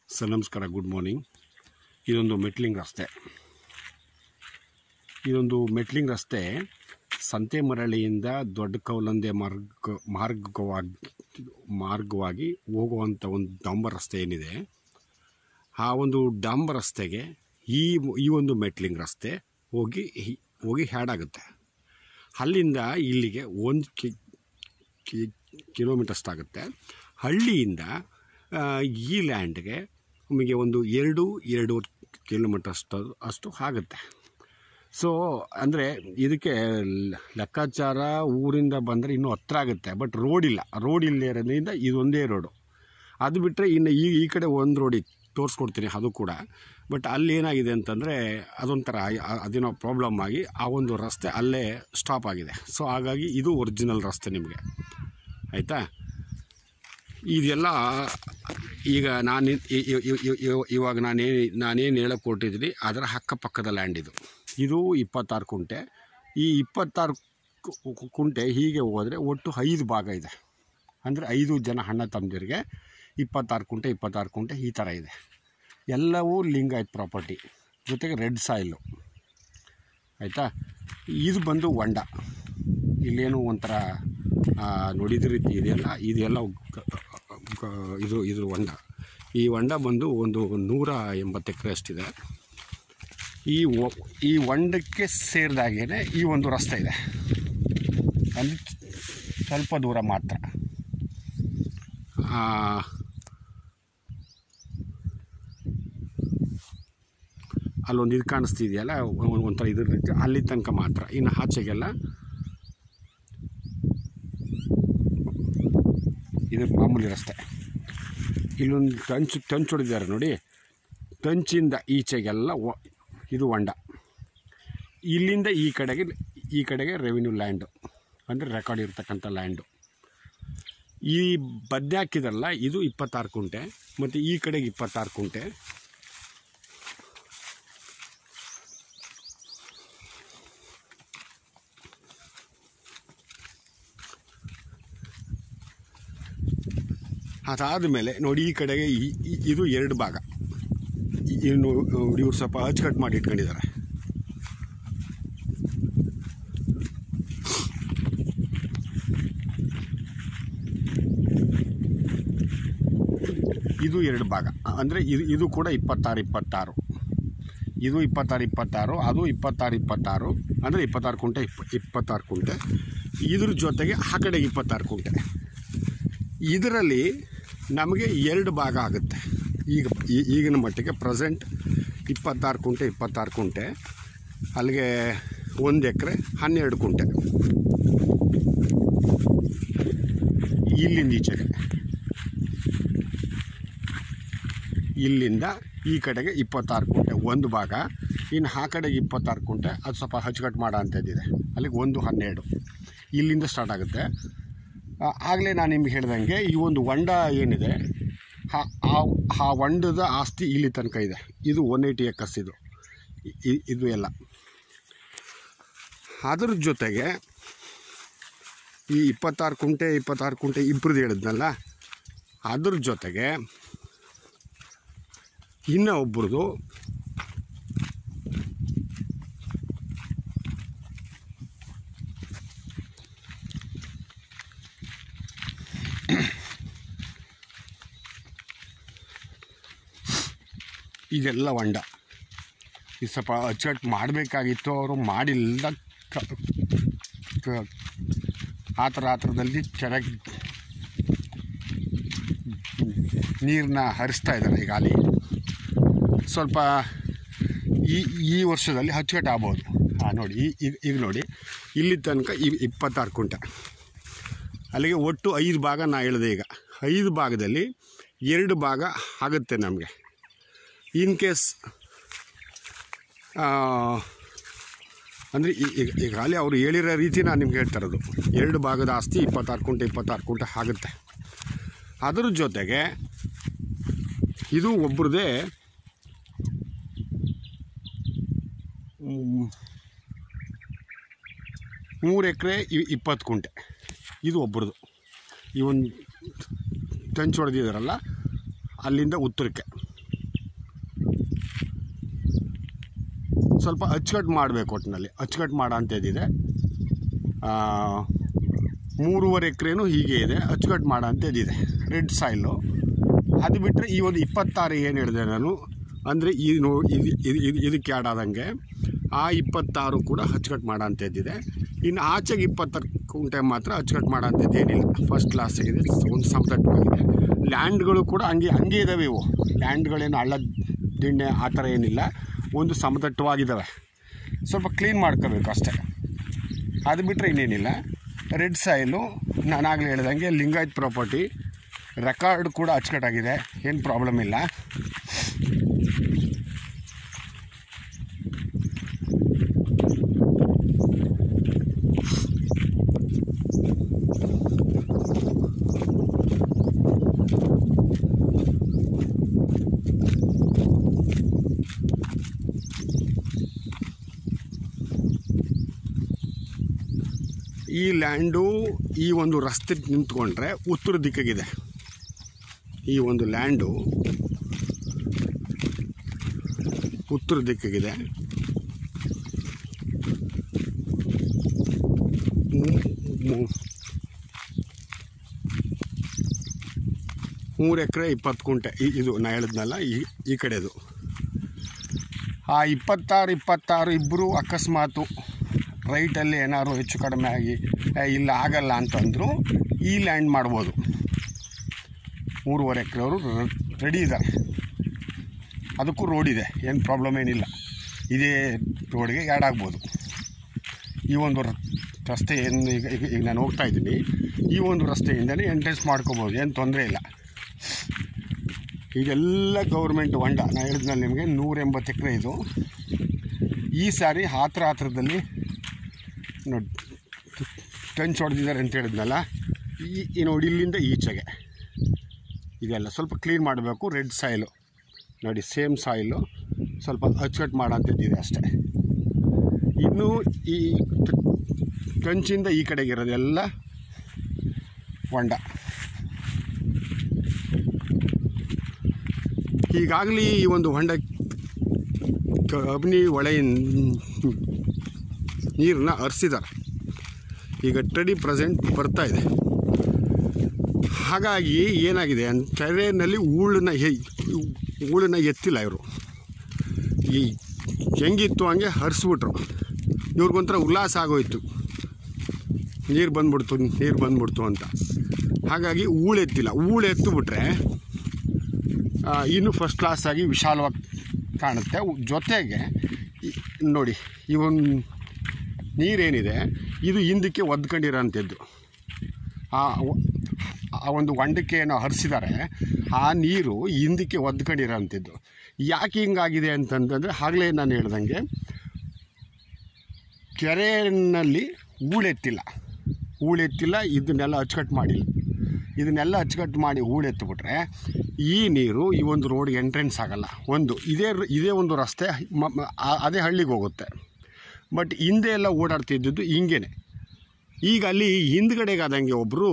sir ನಮಸ್ಕಾರ good morning ಇದೊಂದು metalling ರಸ್ತೆ ಇದೊಂದು ಮೆಟ್ಲಿಂಗ್ ರಸ್ತೆ ಸಂತೆ ಮರಳಿಯಿಂದ ದೊಡ್ಡ ಕೌಲಂದೆ ಮಾರ್ಗ ಮಾರ್ಗವಾಗಿ ಮಾರ್ಗವಾಗಿ ಹೋಗುವಂಥ ಒಂದು ಡಾಂಬರ್ ರಸ್ತೆ ಏನಿದೆ ಆ ಒಂದು ಡಾಂಬರ್ ರಸ್ತೆಗೆ ಈ ಈ ಒಂದು ಮೆಟ್ಲಿಂಗ್ ರಸ್ತೆ ಹೋಗಿ ಹಿ- ಹೋಗಿ ಹ್ಯಾಡಾಗುತ್ತೆ ಅಲ್ಲಿಂದ ಇಲ್ಲಿಗೆ ಒಂದು ಕಿ ಕಿ- ಕಿಲೋಮೀಟರ್ಸ್ ಆಗುತ್ತೆ ಹಳ್ಳಿಯಿಂದ ಆ, ಈ ಲ್ಯಾಂಡ್ಗೆ ನಮಗೆ ಒಂದು ಎರಡು ಎರಡು ಕಿಲೋಮೀಟರ್ ಅಷ್ಟು ಅಷ್ಟು ಆಗುತ್ತೆ ಸೊ ಅಂದರೆ ಇದಕ್ಕೆ ಲ- ಲೆಕ್ಕಾಚಾರ ಊರಿಂದ ಬಂದರೆ ಇನ್ನೂ ಹತ್ರ ಆಗುತ್ತೆ ಬಟ್ ರೋಡ್ ಇಲ್ಲ ರೋಡ್ ಇಲ್ಲದಿರೋದ್ರಿಂದ ಇದೊಂದೇ ರೋಡು ಅದು ಬಿಟ್ಟರೆ ಇನ್ನು ಈ ಈ ಕಡೆ ಒಂದು ರೋಡಿ ತೋರಿಸ್ಕೊಡ್ತೀನಿ ಅದು ಕೂಡ ಬಟ್ ಅಲ್ಲಿ ಏನಾಗಿದೆ ಅಂತಂದರೆ ಅದೊಂಥರ ಆ- ಅದೇನೋ ಪ್ರಾಬ್ಲಮ್ ಆಗಿ ಆ ಒಂದು ರಸ್ತೆ ಅಲ್ಲೇ ಸ್ಟಾಪ್ ಆಗಿದೆ ಸೊ ಹಾಗಾಗಿ ಇದು ಒರಿಜಿನಲ್ ರಸ್ತೆ ನಿಮಗೆ ಆಯಿತಾ ಇದೆಲ್ಲ ಈಗ ನಾನು ಇ- ಇ- ಇ- ಇ- ಇ- ಇವಾಗ ನಾನೇನು ನಾನೇನು ಹೇಳಕ್ಕೆ ಕೊಟ್ಟಿದ್ದೀನಿ ಅದರ ಅಕ್ಕಪಕ್ಕದ ಲ್ಯಾಂಡ್ ಇದು ಇದು ಇಪ್ಪತ್ತಾರು ಕುಂಟೆ ಈ ಇಪ್ಪತ್ತಾರು ಕು- ಕು- ಕುಂಟೆ ಹೀಗೆ ಹೋದರೆ ಒಟ್ಟು ಐದು ಭಾಗ ಇದೆ ಅಂದರೆ ಐದು ಜನ ಅಣ್ಣ ತಮ್ಮದಿರಿಗೆ ಇಪ್ಪತ್ತಾರು ಕುಂಟೆ ಇಪ್ಪತ್ತಾರು ಕುಂಟೆ ಈ ಥರ ಇದೆ ಎಲ್ಲವೂ ಲಿಂಗಾಯತ್ ಪ್ರಾಪರ್ಟಿ ಜೊತೆಗೆ ರೆಡ್ ಸಾಯಿಲು ಆಯಿತಾ ಇದು ಬಂದು ಹೊಂಡ ಇಲ್ಲೇನು ಒಂಥರ ಆ, ನೋಡಿದ ರೀತಿ ಇದೆಯಲ್ಲ ಇದೆಲ್ಲ ಗ- ಗ- ಇದು ಇದು ಹೊಂಡ ಈ ಹೊಂಡ ಬಂದು ಒಂದು ನೂರ ಎಂಬತ್ತು ಎಕರೆ ಅಷ್ಟಿದೆ ಈ ಒ- ಈ ಹೊಂಡಕ್ಕೆ ಸೇರಿದಾಗೇ ಈ ಒಂದು ರಸ್ತೆ ಇದೆ ಅಂದರೆ ಸ್ವಲ್ಪ ದೂರ ಮಾತ್ರ ಆ, ಅಲ್ಲೊಂದು ಇದು ಕಾಣಿಸ್ತಿದೆಯಲ್ಲ ಒಂದ್- ಒಂಥರ ಇದ್ರ ರೀತಿ ಅಲ್ಲಿ ತನಕ ಮಾತ್ರ ಇನ್ನು ಆಚೆಗೆಲ್ಲ ಇದು ಮಾಮೂಲಿ ರಸ್ತೆ ಇಲ್ಲೊಂದು ಟಂಚ್ ಟಂಚ್ ಹೊಡೆದಿದ್ದಾರೆ ನೋಡಿ ಟಂಚಿಂದ ಈಚೆಗೆಲ್ಲ ವ- ಇದು ಹೊಂಡ ಇಲ್ಲಿಂದ ಈ ಕಡೆಗೆ ಈ ಕಡೆಗೆ ರೆವಿನ್ಯೂ ಲ್ಯಾಂಡು ಅಂದರೆ ರೆಕಾರ್ಡ್ ಇರ್ತಕ್ಕಂಥ ಲ್ಯಾಂಡು ಈ ಬದ್ದೆ ಹಾಕಿದ್ರಲ್ಲ ಇದು ಇಪ್ಪತ್ತಾರು ಕುಂಟೆ ಮತ್ತು ಈ ಕಡೆಗೆ ಇಪ್ಪತ್ತಾರು ಕುಂಟೆ ಅದಾದ ಮೇಲೆ ನೋಡಿ ಈ ಕಡೆಗೆ ಈ- ಈ- ಇದು ಎರಡು ಭಾಗ ಇ- ಇನ್ನು ಇವ್ರು ಸ್ವಲ್ಪ ಅಚ್ಚುಕಟ್ಟು ಮಾಡಿ ಇಟ್ಕೊಂಡಿದ್ದಾರೆ ಇದು ಎರಡು ಭಾಗ ಅಂದರೆ ಇದು ಇದು ಕೂಡ ಇಪ್ಪತ್ತಾರು ಇಪ್ಪತ್ತಾರು ಇದು ಇಪ್ಪತ್ತಾರು ಇಪ್ಪತ್ತಾರು ಅದು ಇಪ್ಪತ್ತಾರು ಇಪ್ಪತ್ತಾರು ಅಂದರೆ ಇಪ್ಪತ್ತಾರು ಕುಂಟೆ ಇಪ್ಪ ಇಪ್ಪತ್ತಾರು ಕುಂಟೆ ಇದ್ರ ಜೊತೆಗೆ ಆ ಕಡೆಗೆ ಇಪ್ಪತ್ತಾರು ಕುಂಟೆ ಇದರಲ್ಲಿ ನಮಗೆ ಎರಡು ಭಾಗ ಆಗುತ್ತೆ ಈಗ ಈ- ಈಗಿನ ಮಟ್ಟಿಗೆ ಪ್ರೆಸೆಂಟ್ ಇಪ್ಪತ್ತಾರು ಕುಂಟೆ ಇಪ್ಪತ್ತಾರು ಕುಂಟೆ ಅಲ್ಲಿಗೆ ಒಂದು ಎಕರೆ ಹನ್ನೆರಡು ಕುಂಟೆ ಇಲ್ಲಿಂದ ಈಚೆಗೆ ಇಲ್ಲಿಂದ ಈ ಕಡೆಗೆ ಇಪ್ಪತ್ತಾರು ಕುಂಟೆ ಒಂದು ಭಾಗ ಇನ್ನು ಆ ಕಡೆಗೆ ಇಪ್ಪತ್ತಾರು ಕುಂಟೆ ಅದು ಸ್ವಲ್ಪ ಹಚ್ಚುಕಟ್ಟು ಮಾಡೋ ಅಂಥದ್ದಿದೆ ಅಲ್ಲಿಗೆ ಒಂದು ಹನ್ನೆರಡು ಇಲ್ಲಿಂದ ಸ್ಟಾರ್ಟ್ ಆಗುತ್ತೆ ಆಗಲೇ ನಾನು ನಿಮ್ಗೆ ಹೇಳ್ದಂಗೆ ಈ ಒಂದು ಹೊಂಡ ಏನಿದೆ ಆ- ಆ ಆ ಹೊಂಡದ ಆಸ್ತಿ ಇಲ್ಲಿ ತನಕ ಇದೆ ಇದು ಒನ್ ಏಯ್ಟಿ ಎಕರ್ಸ್ ಇದು ಇ- ಇದು ಎಲ್ಲ ಅದ್ರ ಜೊತೆಗೆ ಈ ಇಪ್ಪತ್ತಾರು ಕುಂಟೆ ಇಪ್ಪತ್ತಾರು ಕುಂಟೆ ಇಬ್ಬರದ್ದು ಹೇಳಿದ್ನಲ್ಲ ಅದ್ರ ಜೊತೆಗೆ ಇನ್ನು ಒಬ್ರದ್ದು ಇದೆಲ್ಲ ಹೊಂಡ ಇದು ಸ್ವಲ್ಪ ಅಚ್ಚುಕಟ್ಟು ಮಾಡಬೇಕಾಗಿತ್ತು ಅವರು ಮಾಡಿಲ್ಲ ಕ- ಕ- ಆ ಥರ ಆ ಥರದಲ್ಲಿ ಚೆನ್ನಾಗಿ ನೀರನ್ನ ಹರಿಸ್ತಾ ಇದ್ದಾರೆ ಈಗ ಅಲ್ಲಿ ಸ್ವಲ್ಪ ಈ ಈ ವರ್ಷದಲ್ಲಿ ಅಚ್ಚುಕಟ್ಟು ಆಗ್ಬೋದು ಹಾಂ ನೋಡಿ ಈ- ಈಗ ಈಗ ನೋಡಿ ಇಲ್ಲಿ ತನಕ ಈ ಇಪ್ಪತ್ತಾರು ಕುಂಟೆ ಅಲ್ಲಿಗೆ ಒಟ್ಟು ಐದು ಭಾಗ ನಾ ಹೇಳಿದೆ ಈಗ ಐದು ಭಾಗದಲ್ಲಿ ಎರಡು ಭಾಗ ಆಗುತ್ತೆ ನಮಗೆ ಇನ್ ಕೇಸ್ ಅಂದರೆ ಈಗ ಈಗಾಗಲೇ ಅವರು ಹೇಳಿರೋ ರೀತಿ ನಾನು ನಿಮ್ಗೆ ಹೇಳ್ತಾ ಇರೋದು ಎರಡು ಭಾಗದ ಆಸ್ತಿ ಇಪ್ಪತ್ತಾರು ಕುಂಟೆ ಇಪ್ಪತ್ತಾರು ಕುಂಟೆ ಆಗುತ್ತೆ ಅದ್ರ ಜೊತೆಗೆ ಇದು ಒಬ್ರದ್ದೇ ಮೂರು ಎಕರೆ ಇಪ್ಪತ್ತು ಕುಂಟೆ ಇದು ಒಬ್ರದ್ದು ಈ ಒಂದು ಟಂಚ್ ಹೊಡೆದಿದ್ದಾರಲ್ಲ ಅಲ್ಲಿಂದ ಉತ್ತರಕ್ಕೆ ಸ್ವಲ್ಪ ಅಚ್ಚುಕಟ್ಟು ಮಾಡಬೇಕು ಒಟ್ಟಿನಲ್ಲಿ ಅಚ್ಚುಕಟ್ಟು ಮಾಡೋ ಅಂಥದ್ದಿದೆ ಆ, ಮೂರುವರೆ ಎಕರೆನೂ ಹೀಗೆ ಇದೆ ಅಚ್ಚುಕಟ್ಟು ಮಾಡೋ ಅಂಥದ್ದಿದೆ ರೆಡ್ ಸಾಯಿಲು ಅದು ಬಿಟ್ಟರೆ ಈ ಒಂದು ಇಪ್ಪತ್ತಾರು ಏನು ಹೇಳಿದೆ ನಾನು ಅಂದರೆ ಈ ನೋ ಇದು ಇದು ಇದು ಇದಕ್ಕೆ ಆ್ಯಡ್ ಆದಂಗೆ ಆ ಇಪ್ಪತ್ತಾರು ಕೂಡ ಅಚ್ಚುಕಟ್ಟು ಮಾಡೋ ಅಂಥದ್ದಿದೆ ಇನ್ನು ಆಚೆಗೆ ಇಪ್ಪತ್ತಾರು ಕುಂಟೆ ಮಾತ್ರ ಅಚ್ಚುಕಟ್ಟು ಮಾಡೋ ಅಂಥದ್ದು ಏನಿಲ್ಲ ಫಸ್ಟ್ ಕ್ಲಾಸಾಗಿದೆ ಒಂದು ಸಮತಟ್ಟವಾಗಿದೆ ಲ್ಯಾಂಡ್ಗಳು ಕೂಡ ಹಂಗೆ ಹಂಗೆ ಇದ್ದಾವೆ ಇವು ಲ್ಯಾಂಡ್ಗಳೇನು ಹಳ್ಳ ದಿಣ್ಣೆ ಆ ಥರ ಏನಿಲ್ಲ ಒಂದು ಸಮತಟ್ಟವಾಗಿದ್ದಾವೆ ಸ್ವಲ್ಪ ಕ್ಲೀನ್ ಮಾಡ್ಕೋಬೇಕು ಅಷ್ಟೇ ಅದು ಬಿಟ್ಟರೆ ಇನ್ನೇನಿಲ್ಲ ರೆಡ್ ಸಾಯಿಲು ನಾನಾಗಲೇ ಹೇಳ್ದಂಗೆ ಲಿಂಗಾಯತ್ ಪ್ರಾಪರ್ಟಿ ರೆಕಾರ್ಡ್ ಕೂಡ ಅಚ್ಚುಕಟ್ಟಾಗಿದೆ ಏನು ಪ್ರಾಬ್ಲಮ್ ಇಲ್ಲ ಈ ಲ್ಯಾಂಡು ಈ ಒಂದು ರಸ್ತೆ ನಿಂತ್ಕೊಂಡ್ರೆ ಉತ್ತರ ದಿಕ್ಕಿಗಿದೆ ಈ ಒಂದು ಲ್ಯಾಂಡು ಉತ್ತರ ದಿಕ್ಕಿಗಿದೆ ಮೂ- ಮೂ- ಮೂರು ಎಕರೆ ಇಪ್ಪತ್ತು ಕುಂಟೆ ಈ- ಇದು ನಾ ಹೇಳಿದ್ನಲ್ಲ ಈ ಈ ಕಡೆದು ಆ ಇಪ್ಪತ್ತಾರು ಇಪ್ಪತ್ತಾರು ಇಬ್ಬರು ಅಕಸ್ಮಾತು ರೈಟಲ್ಲಿ ಏನಾದ್ರು ಹೆಚ್ಚು ಕಡಿಮೆ ಆಗಿ ಏ, ಇಲ್ಲ ಆಗಲ್ಲ ಅಂತಂದರು ಈ ಲ್ಯಾಂಡ್ ಮಾಡ್ಬೋದು ಮೂರುವರೆ ಎಕರೆ ಅವರು ರೆಡಿ ಇದ್ದಾರೆ ಅದಕ್ಕೂ ರೋಡ್ ಇದೆ ಏನು ಪ್ರಾಬ್ಲಮ್ ಏನಿಲ್ಲ ಇದೇ ರೋಡ್ಗೆ ಆ್ಯಡ್ ಆಗ್ಬೋದು ಈ ಒಂದು ರ- ರಸ್ತೆ ಏನು ಈಗ ಈಗ ಈಗ ನಾನು ಹೋಗ್ತಾ ಇದ್ದೀನಿ ಈ ಒಂದು ರಸ್ತೆಯಿಂದಲೇ ಎಂಟ್ರೆನ್ಸ್ ಮಾಡ್ಕೋಬೋದು ಏನು ತೊಂದರೆ ಇಲ್ಲ ಇದೆಲ್ಲ ಗೌರ್ಮೆಂಟ್ ಹೊಂಡ ನಾನು ಹೇಳಿದ್ನಲ್ಲ ನಿಮಗೆ ನೂರ ಎಂಬತ್ತು ಎಕರೆ ಇದು ಈ ಸಾರಿ ಹತ್ರ ಹತ್ರದಲ್ಲಿ ನೋಡಿ ಟಂಚ್ ಹೊಡೆದಿದ್ದಾರೆ ಅಂತ ಹೇಳಿದ್ನಲ್ಲ ಈ ಈ ನೋಡಿ ಇಲ್ಲಿಂದ ಈಚೆಗೆ ಇದೆಲ್ಲ ಸ್ವಲ್ಪ ಕ್ಲೀನ್ ಮಾಡಬೇಕು ರೆಡ್ ಸಾಯಿಲು ನೋಡಿ ಸೇಮ್ ಸಾಯಿಲು ಸ್ವಲ್ಪ ಅಚ್ಚುಕಟ್ಟು ಮಾಡೋಂಥದ್ದಿದೆ ಅಷ್ಟೇ ಇನ್ನು ಈ ಟ- ಟಂಚಿಂದ ಈ ಕಡೆಗೆ ಇರೋದೆಲ್ಲ ಹೊಂಡ ಈಗಾಗಲೇ ಈ ಒಂದು ಹೊಂಡ ಕಬಿನಿ ಹೊಳೆಯಿಂದ ನೀರನ್ನ ಹರಿಸಿದ್ದಾರೆ ಈಗ ಟಡಿ ಪ್ರೆಸೆಂಟ್ ಬರ್ತಾ ಇದೆ ಹಾಗಾಗಿ ಏನಾಗಿದೆ ಅಂತ ಕೆರೆಯಲ್ಲಿ ಹೂಳನ್ನ ಹೆ- ಹೂಳನ್ನ ಎತ್ತಿಲ್ಲ ಇವರು ಈ ಹೆಂಗಿತ್ತು ಹಂಗೆ ಹರಿಸ್ಬಿಟ್ರು ಇವ್ರಿಗೊಂಥರ ಉಲ್ಲಾಸ ಆಗೋಯ್ತು ನೀರು ಬಂದ್ಬಿಡ್ತು ನೀರು ಬಂದ್ಬಿಡ್ತು ಅಂತ ಹಾಗಾಗಿ ಹೂಳೆತ್ತಿಲ್ಲ ಹೂಳು ಎತ್ತಿಬಿಟ್ರೆ ಆ, ಇನ್ನೂ ಫಸ್ಟ್ ಕ್ಲಾಸಾಗಿ ವಿಶಾಲವಾಗಿ ಕಾಣುತ್ತೆ ಉ- ಜೊತೆಗೆ ಈ- ನೋಡಿ ಈ ಒಂದು ನೀರೇನಿದೆ ಇದು ಹಿಂದಕ್ಕೆ ಒದ್ಕೊಂಡಿರೋಂಥದ್ದು ಆ ಒ- ಆ ಒಂದು ಹೊಂಡಕ್ಕೆ ಏನೋ ಹರಿಸಿದ್ದಾರೆ ಆ ನೀರು ಹಿಂದಕ್ಕೆ ಒದ್ಕೊಂಡಿರೋಂಥದ್ದು ಯಾಕೆ ಹಿಂಗಾಗಿದೆ ಅಂತಂತಂದರೆ ಆಗಲೇ ನಾನು ಹೇಳ್ದಂಗೆ ಕೆರೆಯಲ್ಲಿ ಹೂಳೆತ್ತಿಲ್ಲ ಹೂಳೆತ್ತಿಲ್ಲ ಇದನ್ನೆಲ್ಲ ಅಚ್ಚುಕಟ್ಟು ಮಾಡಿಲ್ಲ ಇದನ್ನೆಲ್ಲ ಅಚ್ಚುಕಟ್ಟು ಮಾಡಿ ಹೂಳೆತ್ತಿಬಿಟ್ರೆ ಈ ನೀರು ಈ ಒಂದು ರೋಡ್ಗೆ ಎಂಟ್ರೆನ್ಸ್ ಆಗಲ್ಲ ಒಂದು ಇದೇ ರ- ಇದೇ ಒಂದು ರಸ್ತೆ ಮ- ಮ- ಆ- ಅದೇ ಹಳ್ಳಿಗೆ ಹೋಗುತ್ತೆ ಬಟ್ ಹಿಂದೆ ಎಲ್ಲ ಓಡಾಡ್ತಿದ್ದದ್ದು ಹಿಂಗೇನೆ ಈಗ ಅಲ್ಲಿ ಹಿಂದ್ಗಡೆಗಾದಂಗೆ ಒಬ್ಬರು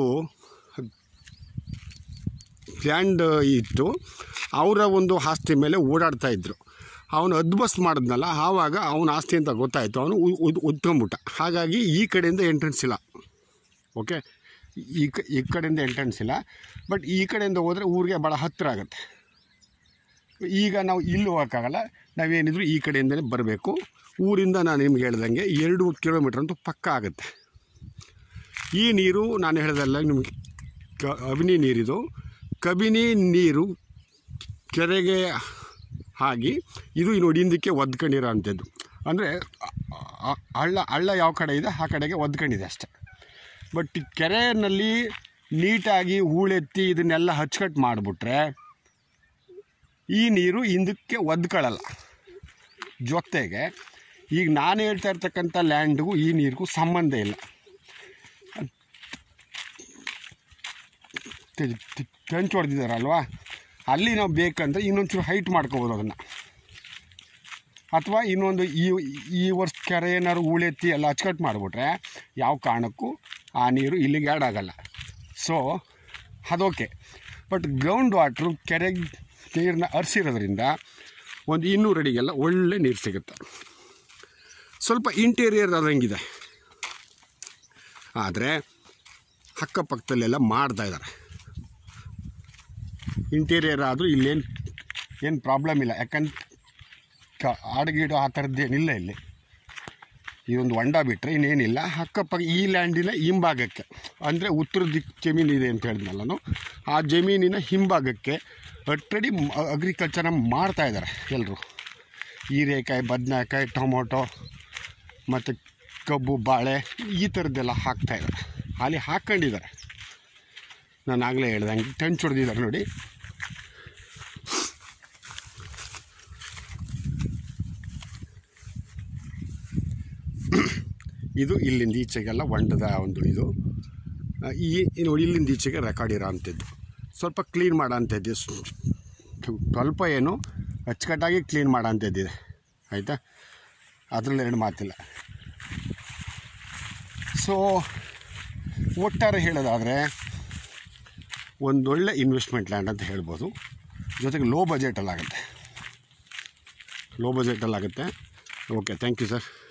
ಲ್ಯಾಂಡ್ ಇತ್ತು ಅವರ ಒಂದು ಆಸ್ತಿ ಮೇಲೆ ಓಡಾಡ್ತಾ ಇದ್ದರು ಅವನು ಅದ್ಬಸ್ ಮಾಡಿದ್ನಲ್ಲ ಆವಾಗ ಅವನ ಆಸ್ತಿ ಅಂತ ಗೊತ್ತಾಯಿತು ಅವನು ಉದ್ಕೊಂಬಿಟ್ಟ ಹಾಗಾಗಿ ಈ ಕಡೆಯಿಂದ ಎಂಟ್ರೆನ್ಸ್ ಇಲ್ಲ ಓಕೆ ಈ ಕ ಈ ಕಡೆಯಿಂದ ಎಂಟ್ರೆನ್ಸ್ ಇಲ್ಲ ಬಟ್ ಈ ಕಡೆಯಿಂದ ಹೋದರೆ ಊರಿಗೆ ಭಾಳ ಹತ್ತಿರ ಆಗುತ್ತೆ ಈಗ ನಾವು ಇಲ್ಲಿ ಹೋಗೋಕ್ಕಾಗಲ್ಲ ನಾವೇನಿದ್ರು ಈ ಕಡೆಯಿಂದಲೇ ಬರಬೇಕು ಊರಿಂದ ನಾನು ನಿಮ್ಗೆ ಹೇಳ್ದಂಗೆ ಎರಡು ಕಿಲೋಮೀಟ್ರ್ ಅಂತೂ ಪಕ್ಕ ಆಗುತ್ತೆ ಈ ನೀರು ನಾನು ಹೇಳ್ದಲ್ಲ ನಿಮಗೆ ಕ ಅಬಿನಿ ನೀರಿದು ಕಬಿನಿ ನೀರು ಕೆರೆಗೆ ಆಗಿ ಇದು ನೋಡಿ ಹಿಂದಕ್ಕೆ ಒದ್ಕೊಂಡಿರೋ ಅಂಥದ್ದು ಅಂದರೆ ಹಳ್ಳ ಹಳ್ಳ ಯಾವ ಕಡೆ ಇದೆ ಆ ಕಡೆಗೆ ಒದ್ಕೊಂಡಿದೆ ಅಷ್ಟೆ ಬಟ್ ಈ ಕೆರೆಯಲ್ಲಿ ನೀಟಾಗಿ ಹೂಳೆತ್ತಿ ಇದನ್ನೆಲ್ಲ ಹಚ್ಕಟ್ಟು ಮಾಡಿಬಿಟ್ರೆ ಈ ನೀರು ಹಿಂದಕ್ಕೆ ಒದ್ಕೊಳ್ಳಲ್ಲ ಜೊತೆಗೆ ಈಗ ನಾನು ಹೇಳ್ತಾ ಇರ್ತಕ್ಕಂಥ ಲ್ಯಾಂಡ್ಗೂ ಈ ನೀರಿಗೂ ಸಂಬಂಧ ಇಲ್ಲ ಟಂಚ್ ಹೊಡೆದಿದ್ದಾರಲ್ವಾ ಅಲ್ಲಿ ನಾವು ಬೇಕಂದ್ರೆ ಇನ್ನೊಂಚೂರು ಹೈಟ್ ಮಾಡ್ಕೋಬೋದು ಅದನ್ನು ಅಥವಾ ಇನ್ನೊಂದು ಈ ಈ ವರ್ಷ ಕೆರೆ ಏನಾದ್ರು ಹೂಳೆತ್ತಿ ಎಲ್ಲ ಅಚ್ಚುಕಟ್ಟು ಮಾಡಿಬಿಟ್ರೆ ಯಾವ ಕಾರಣಕ್ಕೂ ಆ ನೀರು ಇಲ್ಲಿಗೆ ಆ್ಯಡ್ ಆಗಲ್ಲ ಸೊ ಅದೋಕೆ ಬಟ್ ಗ್ರೌಂಡ್ ವಾಟ್ರು ಕೆರೆಗೆ ನೀರನ್ನ ಹರಿಸಿರೋದ್ರಿಂದ ಒಂದು ಇನ್ನೂರು ಅಡಿಗೆಲ್ಲ ಒಳ್ಳೆ ನೀರು ಸಿಗುತ್ತೆ ಸ್ವಲ್ಪ ಇಂಟೀರಿಯರ್ ಆದಂಗಿದೆ ಆದರೆ ಅಕ್ಕಪಕ್ಕದಲ್ಲೆಲ್ಲ ಮಾಡ್ತಾ ಇದ್ದಾರೆ ಇಂಟೀರಿಯರ್ ಆದರೂ ಇಲ್ಲೇನು ಏನು ಪ್ರಾಬ್ಲಮ್ ಇಲ್ಲ ಯಾಕಂದ್ರೆ ಕ ಆಡುಗೀಡು ಆ ಥರದ್ದೇನಿಲ್ಲ ಇಲ್ಲಿ ಇದೊಂದು ಹೊಂಡ ಬಿಟ್ಟರೆ ಇನ್ನೇನಿಲ್ಲ ಅಕ್ಕಪಕ್ಕ ಈ ಲ್ಯಾಂಡಿನ ಹಿಂಭಾಗಕ್ಕೆ ಅಂದರೆ ಉತ್ತರ ದಿಕ್ ಜಮೀನು ಇದೆ ಅಂತ ಹೇಳಿದ್ನಲ್ಲ ನಾನು ಆ ಜಮೀನಿನ ಹಿಂಭಾಗಕ್ಕೆ ಅಟ್ರಡಿ ಅಗ್ರಿಕಲ್ಚರ್ನ ಮಾಡ್ತಾ ಇದ್ದಾರೆ ಎಲ್ಲರೂ ಹೀರೆಕಾಯಿ ಬದನೆಕಾಯಿ ಟೊಮೊಟೊ ಮತ್ತು ಕಬ್ಬು ಬಾಳೆ ಈ ಥರದ್ದೆಲ್ಲ ಹಾಕ್ತಾ ಇದ್ದಾರೆ ಅಲ್ಲಿ ಹಾಕ್ಕೊಂಡಿದ್ದಾರೆ ನಾನು ಆಗಲೇ ಹೇಳ್ದಂಗೆ ಟೆಂಚ್ ಹೊಡೆದಿದ್ದಾರೆ ನೋಡಿ ಇದು ಇಲ್ಲಿಂದ ಈಚೆಗೆಲ್ಲ ಹೊಂಡದ ಒಂದು ಇದು ಆ, ಈ ಈ ನೋಡಿ ಇಲ್ಲಿಂದ ಈಚೆಗೆ ರೆಕಾರ್ಡ್ ಇರೋ ಅಂಥದ್ದು ಸ್ವಲ್ಪ ಕ್ಲೀನ್ ಮಾಡೋ ಅಂಥದ್ದು ಸ್- ಸ್ವಲ್ಪ ಏನು ಅಚ್ಚುಕಟ್ಟಾಗಿ ಕ್ಲೀನ್ ಮಾಡೋ ಅಂಥದ್ದಿದೆ ಆಯಿತಾ ಅದರಲ್ಲಿ ಎರಡು ಮಾತಿಲ್ಲ ಸೊ ಒಟ್ಟಾರೆ ಹೇಳೋದಾದರೆ ಒಂದೊಳ್ಳೆ ಇನ್ವೆಸ್ಟ್ಮೆಂಟ್ ಲ್ಯಾಂಡ್ ಅಂತ ಹೇಳ್ಬೋದು ಜೊತೆಗೆ ಲೋ ಬಜೆಟಲ್ಲಾಗುತ್ತೆ ಲೋ ಬಜೆಟಲ್ಲಾಗುತ್ತೆ ಓಕೆ ಥ್ಯಾಂಕ್ ಯು ಸರ್